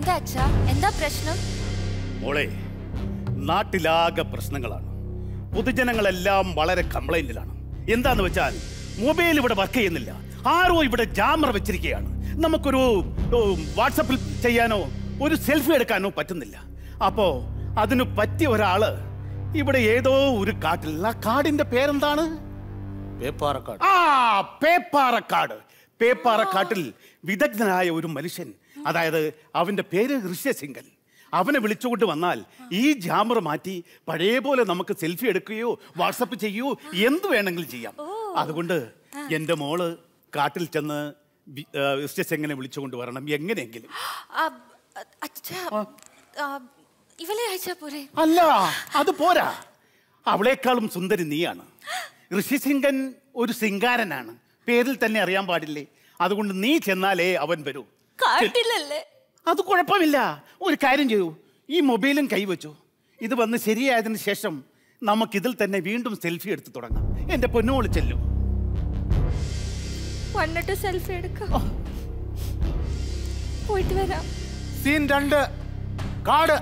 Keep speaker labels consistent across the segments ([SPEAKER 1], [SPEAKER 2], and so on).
[SPEAKER 1] എന്താ അച്ഛാ എന്താ പ്രശ്നം
[SPEAKER 2] മോളെ നാട്ടിലാകെ പ്രശ്നങ്ങളാണ് പൊതുജനങ്ങളെല്ലാം വളരെ കംപ്ലൈന്റിലാണ് എന്താന്ന് വെച്ചാൽ മൊബൈൽ ഇവിടെ വർക്ക് ചെയ്യുന്നില്ല ആരോ ഇവിടെ ജാമർ വെച്ചിരിക്കുകയാണ് നമുക്കൊരു ഓ, വാട്സപ്പിൽ ചെയ്യാനോ ഒരു സെൽഫി എടുക്കാനോ പറ്റുന്നില്ല അപ്പോ അതിന് പറ്റിയ ഒരാള് ഇവിടെ ഏതോ ഒരു കാട്ടിൽ ആ കാടിന്റെ പേരെന്താണ്
[SPEAKER 3] പേപ്പാറക്കാട്
[SPEAKER 2] ആ പേപ്പാറക്കാട് പേപ്പാറക്കാട്ടിൽ വിദഗ്ധനായ ഒരു മനുഷ്യൻ അതായത് അവന്റെ പേര് ഋഷ്യസിംഗൻ അവനെ വിളിച്ചുകൊണ്ട് വന്നാൽ ഈ ജാമർ മാറ്റി പഴയ പോലെ നമുക്ക് സെൽഫി എടുക്കുകയോ വാട്സപ്പ് ചെയ്യുകയോ എന്ത് വേണമെങ്കിലും ചെയ്യാം അതുകൊണ്ട് എന്റെ മോള് കാട്ടിൽ ചെന്ന് വി- ആ, ഋഷ്യസിംഗനെ വിളിച്ചുകൊണ്ട് വരണം എങ്ങനെയെങ്കിലും
[SPEAKER 1] ആ, അച്ഛാ ആ, ഇവളെ അയച്ചാ പോരെ
[SPEAKER 2] അല്ല അത് പോരാ അവളെക്കാളും സുന്ദരി നീയാണ് ഋഷിസിംഗൻ ഒരു സിംഗാരനാണ് പേരിൽ തന്നെ അറിയാൻ പാടില്ലേ അതുകൊണ്ട് നീ ചെന്നാലേ അവൻ വരൂ
[SPEAKER 1] കാട്ടിലല്ലേ
[SPEAKER 2] അത് കുഴപ്പമില്ല ഒരു കാര്യം ചെയ്യൂ ഈ മൊബൈലും കൈവച്ചു ഇത് വന്ന് ശരിയായതിനു ശേഷം നമുക്കിതിൽ തന്നെ വീണ്ടും സെൽഫി എടുത്ത് തുടങ്ങാം എന്റെ പൊന്നോള് ചെല്ലു
[SPEAKER 1] വന്നിട്ട് സെൽഫി എടുക്കാം പോയിട്ട് വരാം
[SPEAKER 3] സീൻ രണ്ട് കാട്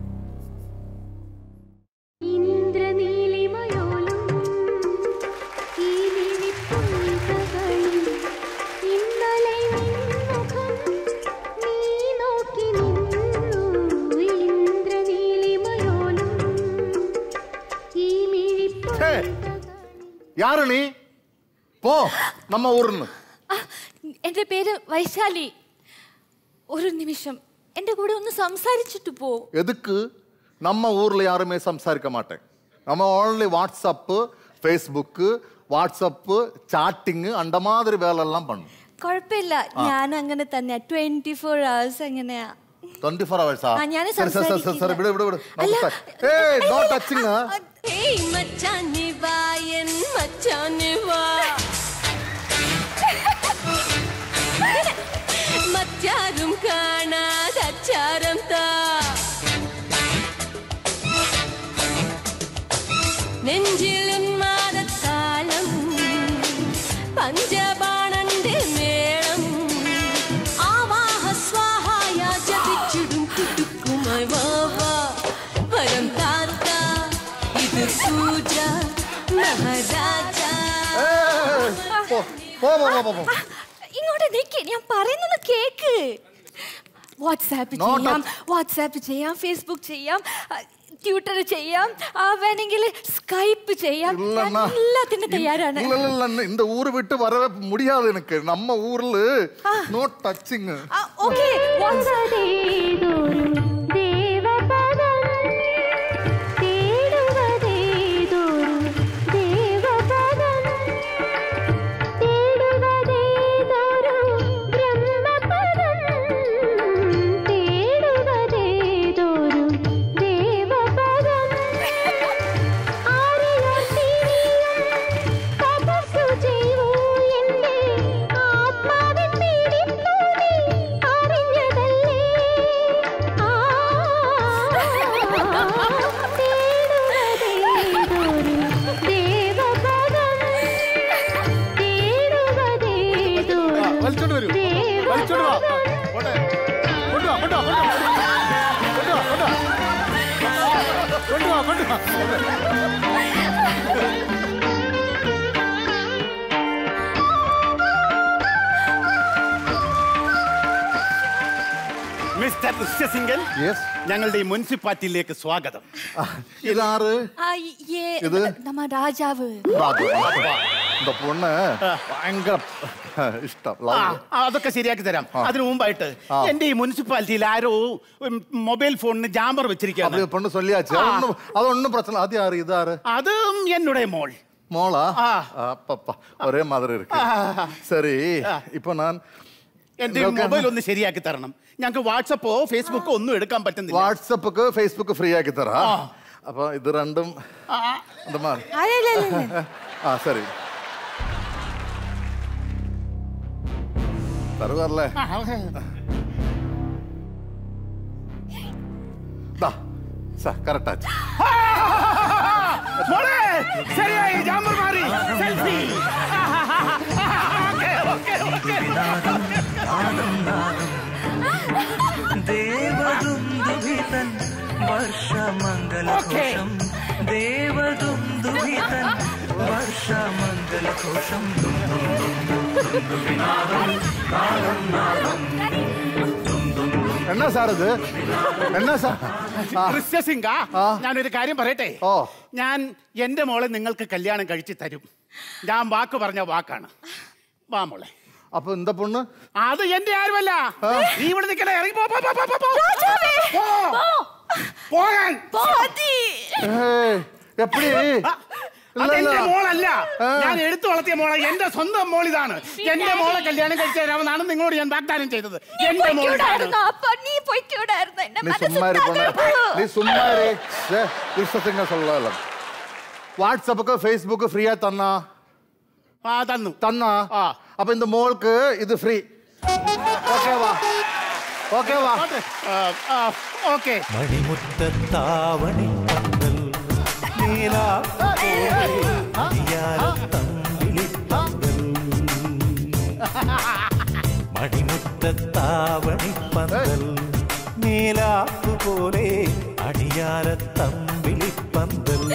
[SPEAKER 4] ഇന്ദ്രനീലിമയോലും ഈ വിളിപ്പുൽകകളിൽ ഇന്നലെ നിൻമുഖം നീ നോക്കി നിന്നു ഇന്ദ്രനീലിമയോലും ഈ മിഴിപ്പുൽകകളിൽ
[SPEAKER 3] യാറ് നീ പോ നമ്മ ഊറിന്ന്
[SPEAKER 1] ആ, എന്റെ പേര് വൈശാലി ഒരു നിമിഷം എന്റെ കൂടെ ഒന്ന് സംസാരിച്ചിട്ട് പോ
[SPEAKER 3] எதுக்கு நம்ம ஊர்ல யாருமே சம்சாரிக்க மாட்டேன் நம்ம only WhatsApp Facebook WhatsApp chatting அந்த மாதிரி வேலையெல்லாம் பண்ணும்
[SPEAKER 1] കുഴപ്പമില്ല ഞാൻ അങ്ങനെ തന്നെ ട്വന്റി ഫോർ അവേഴ്സ് എങ്ങനെയാ
[SPEAKER 3] ട്വന്റി ഫോർ അവേഴ്സാ
[SPEAKER 1] ആ, ഞാന്
[SPEAKER 3] സരി സരി സരി സരി സരി വിട് വിട് വിട്
[SPEAKER 1] അല്ല,
[SPEAKER 3] ഏയ് നോ ടച്ചിങ്
[SPEAKER 1] ഏയ് മച്ചാനെ വാ എൻ മച്ചാനെ വാ മറ്റാരും കാണാതെ അച്ചാരം താ നെഞ്ചിലും മാതത്താലം പഞ്ചബാണന്റെ മേളം ആവാഹ സ്വാഹായ ജപിച്ചിടും കുട്ടുക്കുമായി വാ വാ വരം താത്ത ഇത് പൂജ മഹാരാജ
[SPEAKER 3] പോ പോ പോ പോ, പോ പോ
[SPEAKER 1] ഇങ്ങോട്ട് നിൽക്കേ ഞാൻ പറയുന്നത് കേക്ക് വാട്സാപ്പ്
[SPEAKER 3] No
[SPEAKER 1] ചെയ്യാം വാട്സാപ്പ് ചെയ്യാം ഫേസ്ബുക്ക് ചെയ്യാം ട്യൂട്ടർ ചെയ്യാം ആ, വേണമെങ്കിൽ സ്കൈപ്പ് ചെയ്യാം ഞാൻ
[SPEAKER 3] இல்லண்ணா.
[SPEAKER 1] എല്ലാത്തിനും തയ്യാറാണ്
[SPEAKER 3] இல்ல இல்ல இல்ல இந்த ஊரு விட்டு வரவே முடியாது எனக்கு நம்ம ஊர்ல நோ டச்சிங்
[SPEAKER 1] ഓക്കെ
[SPEAKER 4] തേടുവതേതൊരു ദേവപദം തേടുവതേതൊരു ദേവപദം തേടുവതേതൊരു ബ്രഹ്മപദം തേടുവതേതൊരു ദേവപദം ആരെയാർ തിരിയും തപസ്സു ചെയ്യൂ എന്റെ ആത്മാവിൻ പീഡിപ്പു നീ അറിഞ്ഞതല്ലേ ആ തേടുവതേതൊരു ദേവപദം തേടുവതേതൊരു
[SPEAKER 3] വലിച്ചോണ്ട് വരൂ വലിച്ചോണ്ട് വാ പോട്ടെ കൊണ്ടുവാ കൊണ്ടുവാ കൊണ്ടുവാ കൊണ്ടുവാ കൊണ്ടുവാ കൊണ്ടുവാ
[SPEAKER 2] മിസ്റ്റർ ഋഷ്യസിംഗൻ
[SPEAKER 3] യെസ്
[SPEAKER 2] ഞങ്ങളുടെ ഈ മുനിസിപ്പാലിറ്റിയിലേക്ക് സ്വാഗതം
[SPEAKER 3] ഇതാറ് ഇത്?
[SPEAKER 1] നമ്മ രാജാവ്
[SPEAKER 3] ராஜு இந்த பொண்ணு பயங்கர ഇഷ്ടം
[SPEAKER 2] ആ,
[SPEAKER 3] ലവ്
[SPEAKER 2] ആ, അതൊക്കെ ശരിയാക്കി തരാം
[SPEAKER 3] ആ.
[SPEAKER 2] അതിനു മുമ്പായിട്ട്
[SPEAKER 3] ആ.
[SPEAKER 2] എന്റെ ഈ മുനിസിപ്പാലിറ്റിയിൽ ആരോ ഉം, മൊബൈൽ ഫോണിന് ജാമ്പർ വെച്ചിരിക്കുകയാണ്
[SPEAKER 3] அப்படி பொண்ணு சொல்லியாச்சு
[SPEAKER 2] ஆ.
[SPEAKER 3] அது ஒண்ணும் அது ஒண்ணும் பிரச்சனை அது யாரு இது யாரு
[SPEAKER 2] അതും എന്നുടേ മോൾ
[SPEAKER 3] மோளா
[SPEAKER 2] ஆ.
[SPEAKER 3] அப்பப்பா ஒரே மாதிரி இருக்கு
[SPEAKER 2] ആ.
[SPEAKER 3] சரி
[SPEAKER 2] ആ.
[SPEAKER 3] இப்போ நான்
[SPEAKER 2] എന്റെ
[SPEAKER 3] നിങ്ങൾക്ക്
[SPEAKER 2] മൊബൈൽ ഒന്ന് ശരിയാക്കി തരണം ഞങ്ങൾക്ക് വാട്സപ്പോ ഫേസ്ബുക്കോ ഒന്നും എടുക്കാൻ പറ്റുന്നില്ല
[SPEAKER 3] വാട്സപ്പ് ഫേസ്ബുക്ക് ഫ്രീ ആക്കി തരാം
[SPEAKER 2] ആ.
[SPEAKER 3] അപ്പൊ ഇത് രണ്ടും
[SPEAKER 2] ആ,
[SPEAKER 3] എന്താ മാറി
[SPEAKER 1] അല്ലല്ല
[SPEAKER 3] ആ സരി തരുവല്ലേ
[SPEAKER 2] ആ,
[SPEAKER 3] കറക്റ്റ് ആச்சு
[SPEAKER 2] മോളെ ശരിയായി ജാമ്പർ മാറി സെൽഫി ഓക്കെ ഓക്കെ ഓക്കെ
[SPEAKER 5] ദേവ
[SPEAKER 3] എന്നാ സാർ ഇത് എന്നാ സാർ ആ,
[SPEAKER 2] ക്രിസ്ത്യസിംഗ
[SPEAKER 3] ആ.
[SPEAKER 2] ഞാനൊരു കാര്യം പറയട്ടെ
[SPEAKER 3] ഓ.
[SPEAKER 2] ഞാൻ എന്റെ മോളെ നിങ്ങൾക്ക് കല്യാണം കഴിച്ചു തരും ഞാൻ വാക്ക് പറഞ്ഞ വാക്കാണ് വാ മോളെ
[SPEAKER 3] അപ്പൊ എന്താ പൊണ്ണ്
[SPEAKER 2] അത് എന്റെ ആരുമല്ല നീ ഇവിടെ നിൽക്കണേ ഇറങ്ങി പോ, പോ, പോ, പോ, പോ, പോ. പോ. പോകാൻ
[SPEAKER 3] ഏയ്, എപ്പടി
[SPEAKER 2] ആ, അതെന്റെ
[SPEAKER 3] ഇല്ലല്ല.
[SPEAKER 2] മോളല്ല
[SPEAKER 3] ആ.
[SPEAKER 2] ഞാൻ എടുത്തു വളർത്തിയ മോളെ എന്റെ സ്വന്തം മോൾ ഇതാണ് എന്റെ മോളെ കല്യാണം കഴിച്ചു തരാമെന്നാണ് നിങ്ങളോട് ഞാൻ വാഗ്ദാനം ചെയ്തത്
[SPEAKER 1] നീ
[SPEAKER 2] എന്റെ മോൾ ഇതാണ്.
[SPEAKER 1] പൊയ്ക്കൂടായിരുന്നോ? അപ്പൊ നീ പൊയ്ക്കൂടായിരുന്നോ? എന്റെ
[SPEAKER 3] நீ
[SPEAKER 1] മനസ്സ്
[SPEAKER 3] சும்மா இரு பொண்ணு
[SPEAKER 1] തകർന്നു.
[SPEAKER 3] நீ சும்மா இரு ஏ, கிருஷ்ணசிங்க சொல்லலாம் വാട്സപ്പൊക്കെ ഫേസ്ബുക്ക് ഫ്രീ ആയി തന്നാ
[SPEAKER 2] ആ തന്നു
[SPEAKER 3] തന്നാ
[SPEAKER 2] ആ.
[SPEAKER 3] അപ്പൊ இந்த മോൾക്ക് ഇത് ഫ്രീ ഓക്കെ വാ ഓക്കെ വാ
[SPEAKER 2] ഓക്കെ
[SPEAKER 5] മണിമുറ്റത്താവണി പന്തൽ നീലാത്തമ്പിളി പന്തൽ മണിമുറ്റത്താവണി പന്തൽ നീലാത്തുപോലെ അടിയാരത്തമ്പിളി പന്തൽ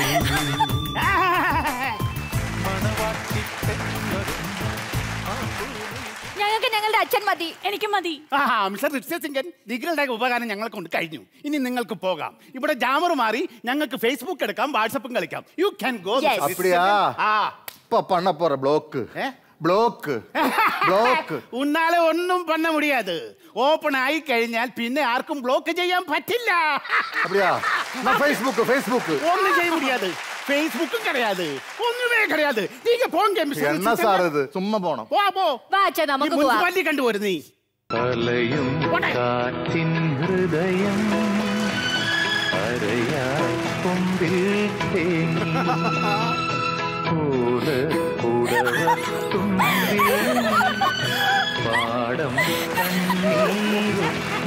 [SPEAKER 5] മണവാട്ടി പെണ്ണൊരു
[SPEAKER 1] ഞങ്ങൾക്ക് ഞങ്ങളുടെ അച്ഛൻ മതി
[SPEAKER 6] എനിക്ക് മതി
[SPEAKER 2] ആ മിസ്റ്റർ ഋഷ്യസിംഗൻ നിങ്ങളുടെ ഉപകാരം ഞങ്ങളെ കൊണ്ട് കഴിഞ്ഞു ഇനി നിങ്ങൾക്ക് പോകാം ഇവിടെ ജാമർ മാറി ഞങ്ങൾക്ക് ഫേസ്ബുക്ക് എടുക്കാം വാട്സപ്പും കളിക്കാം യു ക്യാൻ ഗോ
[SPEAKER 1] Yes.
[SPEAKER 3] அப்படியா
[SPEAKER 2] ആ
[SPEAKER 3] இப்ப பண்ண போற ബ്ലോക്ക്
[SPEAKER 2] ഏ?
[SPEAKER 3] ബ്ലോക്ക് ബ്ലോക്ക്
[SPEAKER 2] ഉന്നാലെ ഒന്നും പണ്ണ മുടിയാത് ഓപ്പൺ ആയി കഴിഞ്ഞാൽ പിന്നെ ആർക്കും ബ്ലോക്ക് ചെയ്യാൻ പറ്റില്ല
[SPEAKER 3] அப்படியா நான் ஃபேஸ்புக் ஃபேஸ்புக்
[SPEAKER 2] ഒന്നും ചെയ്യാൻ മുടിയാത് ഫേസ്ബുക്കും കിടയാത് ഒന്നുമേ കിടയാത് നീങ്ക പോങ്ക
[SPEAKER 3] என்ன சார் இது சும்மா போனோம்
[SPEAKER 2] പോ പോ
[SPEAKER 1] വാ അച്ഛാ നമുക്ക് പോവാം
[SPEAKER 2] മുനിസിപ്പാലിറ്റി കണ്ടുപോരും നീ
[SPEAKER 5] അലയും
[SPEAKER 2] പോട്ടെ.
[SPEAKER 5] കാറ്റിൻ ഹൃദയം അരയാ കൊമ്പിൽ തേങ്ങി കൂട് കുടവത്തുമ്പിൽ പാടം കണ്ണീരും